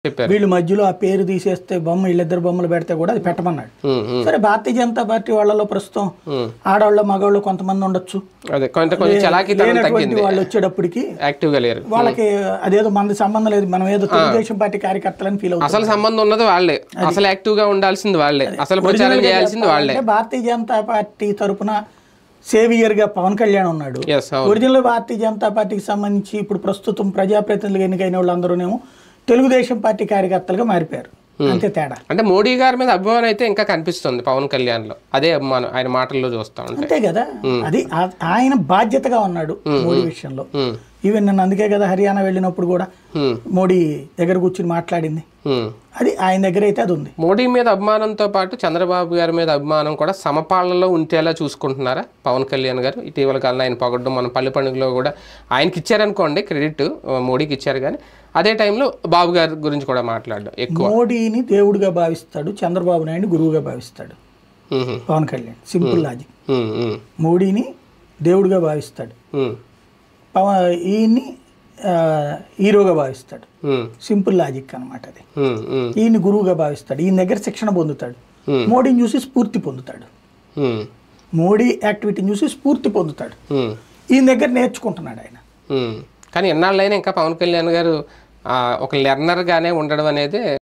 చెప్పారు వీళ్ళు మధ్యలో ఆ పేరు తీసేస్తే బొమ్మ వీళ్ళిద్దరు బొమ్మలు పెడితే కూడా అది పెట్టమన్నాడు ఉమ్, ఉమ్, సరే భారతీయ జనతా పార్టీ వాళ్ళలో ప్రస్తుతం ఉమ్. ఆడవాళ్ళు మగవాళ్ళు కొంతమంది ఉండొచ్చు అదే కొంత కొంచెం చలాకీతనం లేనటువంటి తగ్గింది వాళ్ళు వచ్చేటప్పటికి యాక్టివ్గా లేరు వాళ్ళకి అదేదో మనది సంబంధం లేదు మనం ఏదో తెలుగుదేశం పార్టీ కార్యకర్తలని ఫీల్ అవుతాం అసలు సంబంధం ఉన్నది వాళ్ళే అసలు యాక్టివ్ గా ఉండాల్సింది వాళ్ళే అసలు ప్రచారం చేయాల్సింది వాళ్ళే అంటే భారతీయ జనతా పార్టీ తరపున సేవియర్ గా పవన్ కళ్యాణ్ ఉన్నాడు ఎస్ అవును ఒరిజినల్ భారతీయ జనతా పార్టీకి సంబంధించి ఇప్పుడు ప్రస్తుతం ప్రజాప్రతినిధులుగా ఎన్నికైన వాళ్ళందరూనేమో తెలుగుదేశం పార్టీ కార్యకర్తలుగా మారిపోయారు అంతే తేడా అంటే మోడీ గారి మీద అభిమానం అయితే ఇంకా కనిపిస్తుంది పవన్ కళ్యాణ్ లో అదే అభిమానం ఆయన మాటల్లో చూస్తా ఉంటే అంతే కదా అది ఆ- ఆయన బాధ్యతగా ఉన్నాడు మోడీ విషయంలో ఉమ్, ఈవెన్ నన్ను అందుకే కదా హర్యానా వెళ్ళినప్పుడు కూడా ఉమ్, మోడీ దగ్గర కూర్చుని మాట్లాడింది ఉమ్. అది ఆయన దగ్గర అయితే అది ఉంది మోడీ మీద అభిమానంతో పాటు చంద్రబాబు గారి మీద అభిమానం కూడా సమపాలనలో ఉంటేలా చూసుకుంటున్నారా పవన్ కళ్యాణ్ గారు ఇటీవల కాలంలో ఆయన పొగడ్డం మన పల్లె పండుగలో కూడా ఆయనకి ఇచ్చారనుకోండి క్రెడిట్ మోడీకి ఇచ్చారు కానీ అదే టైంలో బాబు గారి గురించి కూడా మాట్లాడడం ఎక్కువ మోడీని దేవుడిగా భావిస్తాడు చంద్రబాబు నాయుడు గురువుగా భావిస్తాడు ఉహు, పవన్ కళ్యాణ్ సింపుల్ లాజిక్ ఉమ్, ఉమ్, మోడీని దేవుడిగా భావిస్తాడు ఉమ్, పవన్ ఈయన్ని ఆ, హీరోగా భావిస్తాడు ఉమ్, సింపుల్ లాజిక్ అన్నమాట అది ఉమ్, ఉమ్, ఈయన్ని గురువుగా భావిస్తాడు ఈయన దగ్గర శిక్షణ పొందుతాడు Hmm. మోడీని చూసి స్ఫూర్తి పొందుతాడు ఉమ్, మోడీ యాక్టివిటీని చూసి స్ఫూర్తి పొందుతాడు ఉమ్, ఈయన దగ్గర నేర్చుకుంటున్నాడు ఆయన ఉమ్. కానీ ఎన్నాళ్ళైనా ఇంకా పవన్ కళ్యాణ్ గారు ఆ, ఒక లెర్నర్గానే ఉండడం అనేది